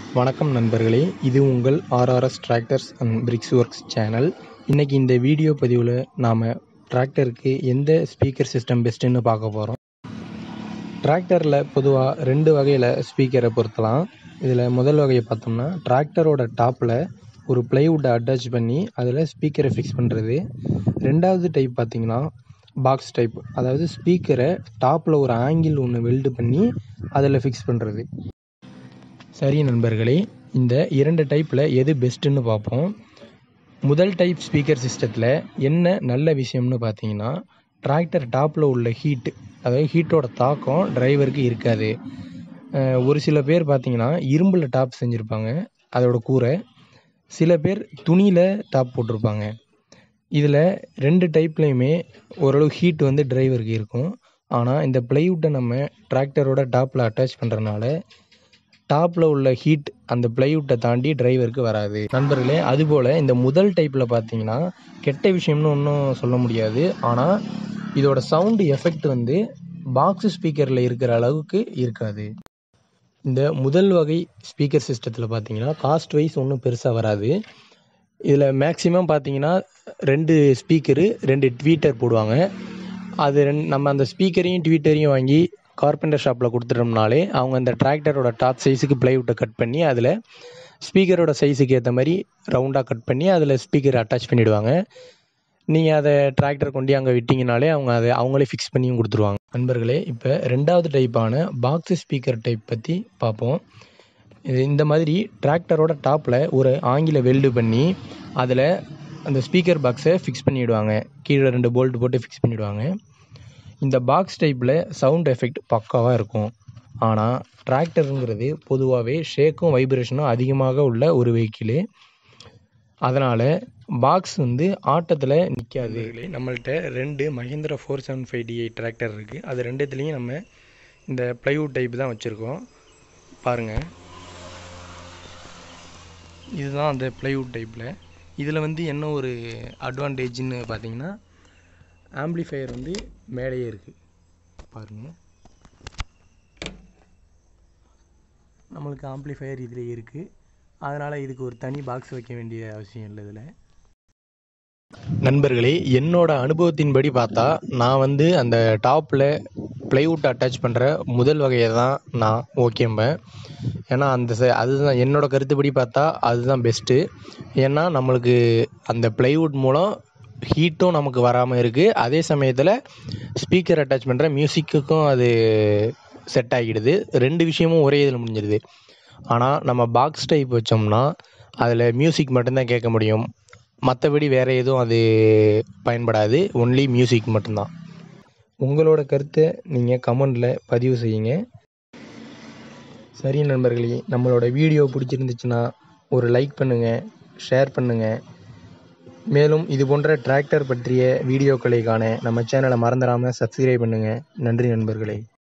வணக்கம் நண்பர்களே இது உங்கள் RRS tractors and bricks works channel இன்னைக்கு இந்த வீடியோ பதிவில் நாம் டிராக்டருக்கு எந்த ஸ்பீக்கர் சிஸ்டம் பெஸ்ட்டுன்னு பார்க்க போகிறோம் டிராக்டரில் பொதுவாக ரெண்டு வகையில் ஸ்பீக்கரை பொருத்தலாம் இதில் முதல் வகையை பார்த்தோம்னா டிராக்டரோட டாப்பில் ஒரு பிளைவுட்டை அட்டாச் பண்ணி அதில் ஸ்பீக்கரை ஃபிக்ஸ் பண்ணுறது ரெண்டாவது டைப் பார்த்தீங்கன்னா பாக்ஸ் டைப் அதாவது ஸ்பீக்கரை டாப்பில் ஒரு ஆங்கிள் ஒன்று வெல்டு பண்ணி அதில் ஃபிக்ஸ் பண்ணுறது சரி நண்பர்களே இந்த இரண்டு டைப்பில் எது பெஸ்ட்டுன்னு பார்ப்போம் முதல் டைப் ஸ்பீக்கர் சிஸ்டத்தில் என்ன நல்ல விஷயம்னு பார்த்தீங்கன்னா டிராக்டர் டாப்பில் உள்ள ஹீட் அதாவது ஹீட்டோட தாக்கம் டிரைவருக்கு இருக்காது அஹ் ஒரு சில பேர் பார்த்தீங்கன்னா இரும்பில் டாப் செஞ்சுருப்பாங்க அதோட கூரை சில பேர் துணியில் டாப் போட்டிருப்பாங்க இதில் ரெண்டு டைப்லையுமே ஓரளவு ஹீட் வந்து டிரைவருக்கு இருக்கும் ஆனால் இந்த பிளைவுட்டை நம்ம டிராக்டரோட டாப்பில் அட்டாச் பண்ணுறனால டாப்பில் உள்ள ஹீட் அந்த பிளைவுட்டை தாண்டி டிரைவருக்கு வராது நண்பர்களே அதுபோல் இந்த முதல் டைப்பில் பார்த்தீங்கன்னா கெட்ட விஷயம்னு ஒன்றும் சொல்ல முடியாது ஆனால் இதோட சவுண்டு எஃபெக்ட் வந்து பாக்ஸ் ஸ்பீக்கரில் இருக்கிற அளவுக்கு இருக்காது இந்த முதல் வகை ஸ்பீக்கர் சிஸ்டத்தில் பார்த்தீங்கன்னா காஸ்ட் வைஸ் ஒன்றும் பெருசாக வராது இதில் மேக்ஸிமம் பார்த்தீங்கன்னா ரெண்டு ஸ்பீக்கரு ரெண்டு ட்வீட்டர் போடுவாங்க அது ரெண் நம்ம அந்த ஸ்பீக்கரையும் ட்வீட்டரையும் வாங்கி கார்பெண்டர் ஷாப்பில் கொடுத்துட்டோம்னாலே அவங்க அந்த டிராக்டரோட டாப் சைஸுக்கு பிளைவுட்டை கட் பண்ணி அதில் ஸ்பீக்கரோட சைஸுக்கு ஏற்ற மாதிரி ரவுண்டாக கட் பண்ணி அதில் ஸ்பீக்கர் அட்டாச் பண்ணிவிடுவாங்க நீங்கள் அதை டிராக்டர் கொண்டு அங்கே விட்டிங்கனாலே அவங்க அதை அவங்களே ஃபிக்ஸ் பண்ணியும் கொடுத்துருவாங்க நண்பர்களே இப்போ ரெண்டாவது டைப்பான பாக்ஸ் ஸ்பீக்கர் டைப் பற்றி பார்ப்போம் இது இந்த மாதிரி டிராக்டரோட டாப்பில் ஒரு ஆங்கில வெல்டு பண்ணி அதில் அந்த ஸ்பீக்கர் பாக்ஸை ஃபிக்ஸ் பண்ணிவிடுவாங்க கீழே ரெண்டு போல்ட் போட்டு ஃபிக்ஸ் பண்ணிவிடுவாங்க இந்த பாக்ஸ் டைப்பில் சவுண்ட் எஃபெக்ட் பக்காவாக இருக்கும் ஆனால் டிராக்டருங்கிறது பொதுவாகவே ஷேக்கும் வைப்ரேஷனும் அதிகமாக உள்ள ஒரு வெஹிக்கிளு அதனால் பாக்ஸ் வந்து ஆட்டத்தில் நிற்காது நம்மள்ட்ட ரெண்டு Mahindra four seven five DI tractor இருக்குது அது ரெண்டுத்துலேயும் நம்ம இந்த ப்ளைவுட் டைப் தான் வச்சுருக்கோம் பாருங்கள் இதுதான் அந்த ப்ளைவுட் டைப்பில் இதில் வந்து என்ன ஒரு அட்வான்டேஜ்னு பார்த்தீங்கன்னா ஆம்ப்ளிஃபையர் வந்து மேலேயே இருக்குது பாருங்கள் நம்மளுக்கு ஆம்ப்ளிஃபையர் இதில் இருக்குது அதனால் இதுக்கு ஒரு தனி பாக்ஸ் வைக்க வேண்டிய அவசியம் இல்லை இதில் நண்பர்களே என்னோட அனுபவத்தின்படி பார்த்தா நான் வந்து அந்த டாப்பில் ப்ளைவுட் அட்டாச் பண்ணுற முதல் வகையை தான் நான் ஓகேம்பேன் ஏன்னா அந்த ச அதுதான் என்னோட கருத்துப்படி பார்த்தா அதுதான் பெஸ்ட்டு ஏன்னா நம்மளுக்கு அந்த ப்ளைவுட் மூலம் ஹீட்டும் நமக்கு வராமல் இருக்குது அதே சமயத்தில் ஸ்பீக்கர் அட்டாச் பண்ணுற மியூசிக்குக்கும் அது செட் ஆகிடுது ரெண்டு விஷயமும் ஒரே இதில் முடிஞ்சிடுது ஆனால் நம்ம பாக்ஸ் டைப் வச்சோம்னா அதில் மியூசிக் மட்டும்தான் கேட்க முடியும் மற்றபடி வேறு எதுவும் அது பயன்படாது ஒன்லி மியூசிக் மட்டும்தான் உங்களோட கருத்தை நீங்கள் கமெண்டில் பதிவு செய்யுங்க சரி நண்பர்களே நம்மளோட வீடியோ பிடிச்சிருந்துச்சுன்னா ஒரு லைக் பண்ணுங்கள் ஷேர் பண்ணுங்கள் மேலும் இது போன்ற டிராக்டர் பற்றிய வீடியோக்களை காண நம்ம சேனலை மறந்துடாமல் சப்ஸ்கிரைப் பண்ணுங்கள் நன்றி நண்பர்களே